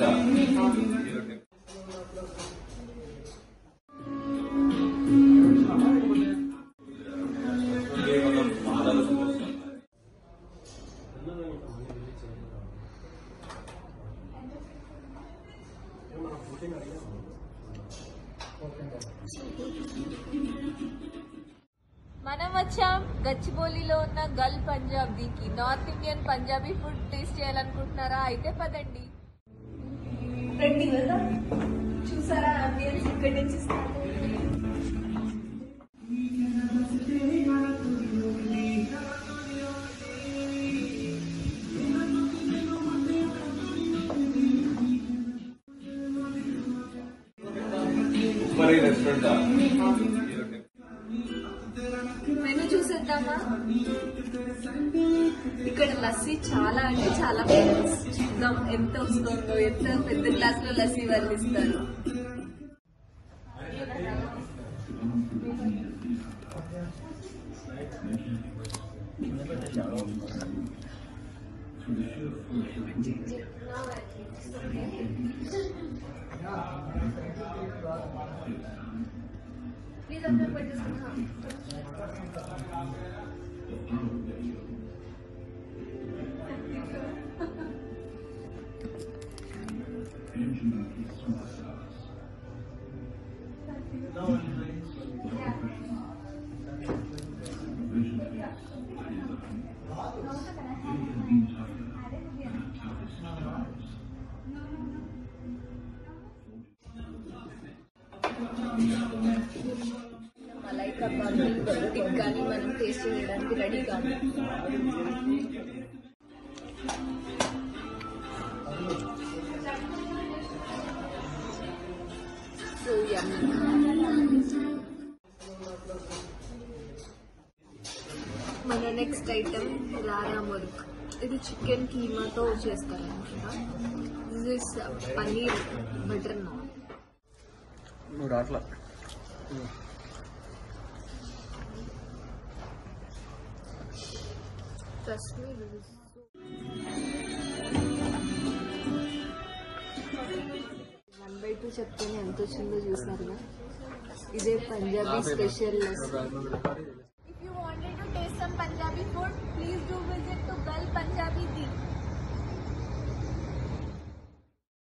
మనం వచ్చాం గచ్చిబౌలిలో ఉన్న గల్ పంజాబీకి north Indian Punjabi food taste చేయాలనుకుంటున్నారా అయితే పదండి రండి వెళ్దాం చూసారా అంబియన్స్ ఇక్కడి నుంచి start అయింది. ఉప్పరి రెస్టారెంట్ మెనూ చూసేద్దామా ఇక్కడ లస్సీ చాలా అంటే చాలా ఫేమస్ చూద్దాం ఎంత వస్తుందో ఎంత పెద్ద గ్లాస్ లో లస్సీ వాళ్ళు ఇస్తారు ప్లీజ్ అక్కడ పెట్టేసుకున్నా మలై కబాబ్ టిక్కాని మనం టేస్ట్ చేయడానికి రెడీగా ఉన్నాం సో మన నెక్స్ట్ ఐటమ్ లారా ముల్క్ ఇది చికెన్ కీమాతో చేస్తారు అనమాట this is paneer butter naan నువ్వు రాట్లా Trust me, this is one by two చెప్తేనే ఎంత వచ్చిందో చూసారుగా ఇదే పంజాబీ స్పెషల్